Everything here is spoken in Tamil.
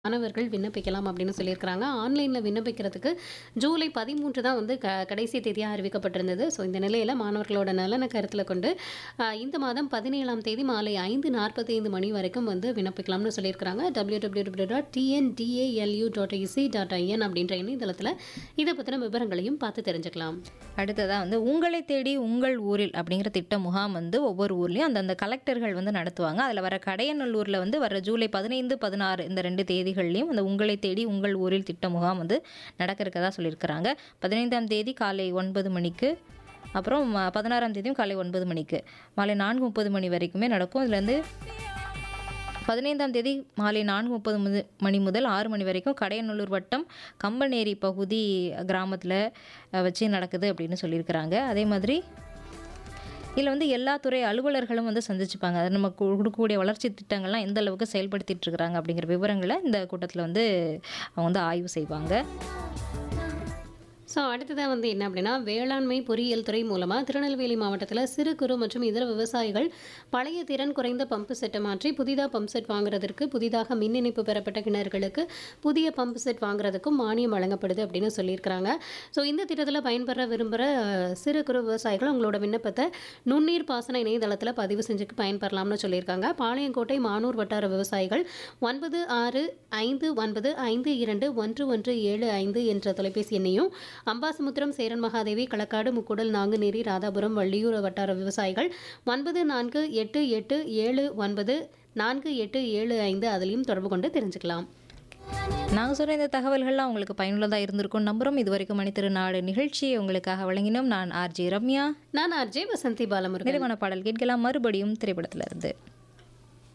மாணவர்கள் விண்ணப்பிக்கலாம் அப்படின்னு சொல்லியிருக்கிறாங்க. ஆன்லைன்ல விண்ணப்பிக்கிறதுக்கு ஜூலை 13 தான் வந்து க கடைசி தேதியா அறிவிக்கப்பட்டிருந்தது. ஸோ இந்த நிலையில மாணவர்களோட நலன கருத்தில கொண்டு அ இந்த மாதம் 17ஆம் தேதி மாலை 5:45 மணி வரைக்கும் வந்து விண்ணப்பிக்கலாம்னு சொல்லியிருக்கிறாங்க. www.tndalU.ac.in அப்படின்ற இணையதளத்தில இத பத்தின விவரங்களையும் பார்த்து தெரிஞ்சுக்கலாம். அடுத்ததா வந்து உங்களை தேடி உங்கள் ஊரில் அப்படிங்கிற திட்ட முகாம் வந்து ஒவ்வொரு ஊர்லயும் அந்தந்த கலெக்டர்கள் வந்து நடத்துவாங்க. அதில வர கடையநல்லூர்ல வந்து வர ஜூலை 15, 16 இந்த 2 தேதிகள்லயும் அந்த உங்களை தேடி உங்கள் ஊரில் திட்ட முகாம் வந்து நடக்க இருக்கதா சொல்லியிருக்கிறாங்க. 15ஆம் தேதி காலை 9 மணிக்கு அப்புறம் 16ஆம் தேதியும் காலை 9 மணிக்கு மாலை 4:30 மணி வரைக்குமே நடக்கும். இதுல வந்து 15ஆம் தேதி மாலை 4:30 முது மணி முதல் 6 மணி வரைக்கும் கடையநல்லூர் வட்டம் கம்பனேரி பகுதி கிராமத்தில அ வச்சு நடக்குது அப்படின்னு சொல்லியிருக்கிறாங்க. அதே மாதிரி இதில வந்து எல்லா துறை அலுவலர்களும் வந்து சந்திச்சுப்பாங்க. அது நம்ம குடுக்கக்கூடிய வளர்ச்சி திட்டங்கள்லாம் எந்த அளவுக்கு செயல்படுத்திட்டு இருக்கிறாங்க அப்படிங்கிற விவரங்கள இந்த கூட்டத்தில வந்து அவங்க வந்து ஆய்வு செய்வாங்க. ஸோ அடுத்ததா வந்து என்ன அப்படின்னா, வேளாண்மை பொறியியல் துறை மூலமா திருநெல்வேலி மாவட்டத்தில சிறு, குறு மற்றும் இதர விவசாயிகள் பழைய திறன் குறைந்த பம்பு செட்ட மாற்றி புதிதா பம்ப் செட் வாங்குறதற்கு, புதிதாக மின் இணைப்பு பெறப்பட்ட கிணறுகளுக்கு புதிய பம்ப் செட் வாங்குறதுக்கும் மானியம் வழங்கப்படுது அப்படின்னு சொல்லியிருக்கிறாங்க. ஸோ இந்த திட்டத்தில பயன்பெற விரும்புற சிறு, குறு விவசாயிகள் உங்களோட விண்ணப்பத்த நுண்ணீர் பாசன இணையதளத்தில பதிவு செஞ்சு பயன்பெறலாம்னு சொல்லியிருக்காங்க. பாளையங்கோட்டை, மானூர் வட்டார விவசாயிகள் 9655211175 என்ற தொலைபேசி எண்ணையும், அம்பாசமுத்திரம், சேரன் மகாதேவி, களக்காடு, முக்கூடல், நாங்குநேரி, ராதாபுரம், வள்ளியூர் வட்டார விவசாயிகள் 9488794875 அதிலயும் தொடர்பு கொண்டு தெரிஞ்சுக்கலாம். நாங்க சொன்ன இந்த தகவல்கள்லாம் உங்களுக்கு பயனுள்ளதா இருந்திருக்கும்னு நம்புறோம். இதுவரைக்கும் மணித்திருநாடு நிகழ்ச்சியை உங்களுக்காக வழங்கினோம். நான் ஆர்ஜே ரம்யா. நான் ஆர்ஜே வசந்தி பாலமுருகன். நிறைவான பாடல் கேட்கலாம் மறுபடியும் திரைப்படத்திலிருந்து.